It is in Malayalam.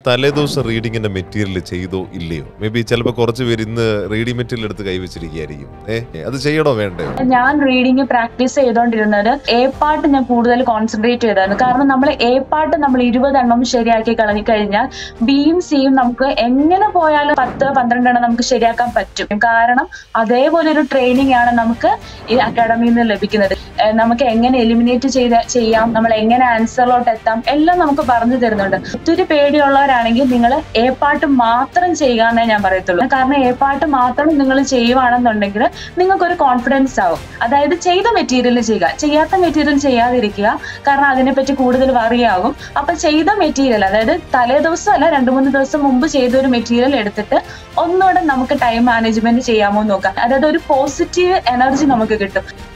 തലേദിവസം റീഡിങ്ങിന്റെ മെറ്റീരിയൽ ചെയ്തോ ഇല്ലയോ മേ ബി ചിലപ്പോൾ കുറച്ച് പേര് ഇന്ന് റീഡിംഗ് മെറ്റീരിയൽ എടുത്ത് കൈവച്ചിരിക്കുകയായിരിക്കും ഏ അത് ചെയ്യണോ വേണ്ടയോ ഞാൻ റീഡിങ് പ്രാക്ടീസ് ചെയ്തുകൊണ്ടിരുന്നത് എ പാട്ട് ഞാൻ കൂടുതൽ കോൺസെൻട്രേറ്റ് ചെയ്തായിരുന്നു കാരണം നമ്മൾ എ പാട്ട് നമ്മൾ ഇരുപതെണ്ണം ശരിയാക്കി കളഞ്ഞു കഴിഞ്ഞാൽ ബിയും സിയും നമുക്ക് എങ്ങനെ പോയാലും പത്ത് പന്ത്രണ്ടെണ്ണം നമുക്ക് ശരിയാക്കാൻ പറ്റും കാരണം അതേപോലെ ഒരു ട്രെയിനിങ് ആണ് നമുക്ക് ഈ അക്കാഡമിയിൽ നിന്ന് ലഭിക്കുന്നത് ഏഹ് നമുക്ക് എങ്ങനെ എലിമിനേറ്റ് ചെയ്ത് ചെയ്യാം നമ്മൾ എങ്ങനെ ആൻസറിലോട്ട് എത്താം എല്ലാം നമുക്ക് പറഞ്ഞു തരുന്നുണ്ട് ഒത്തിരി പേടിയുള്ളവരാണെങ്കിൽ നിങ്ങൾ എ പാട്ട് മാത്രം ചെയ്യുക എന്നേ ഞാൻ പറയത്തുള്ളൂ കാരണം എ പാട്ട് മാത്രം നിങ്ങൾ ചെയ്യുവാണെന്നുണ്ടെങ്കിൽ നിങ്ങൾക്കൊരു കോൺഫിഡൻസ് ആവും അതായത് ചെയ്ത മെറ്റീരിയൽ ചെയ്യുക ചെയ്യാത്ത മെറ്റീരിയൽ ചെയ്യാതിരിക്കുക കാരണം അതിനെപ്പറ്റി കൂടുതൽ വറിയാകും അപ്പൊ ചെയ്ത മെറ്റീരിയൽ അതായത് തലേ ദിവസം അല്ല രണ്ടു മൂന്ന് ദിവസം മുമ്പ് ചെയ്ത ഒരു മെറ്റീരിയൽ എടുത്തിട്ട് ഒന്നുകൂടെ നമുക്ക് ടൈം മാനേജ്മെന്റ് ചെയ്യാമോ എന്ന് നോക്കാം അതായത് ഒരു പോസിറ്റീവ് എനർജി നമുക്ക് കിട്ടും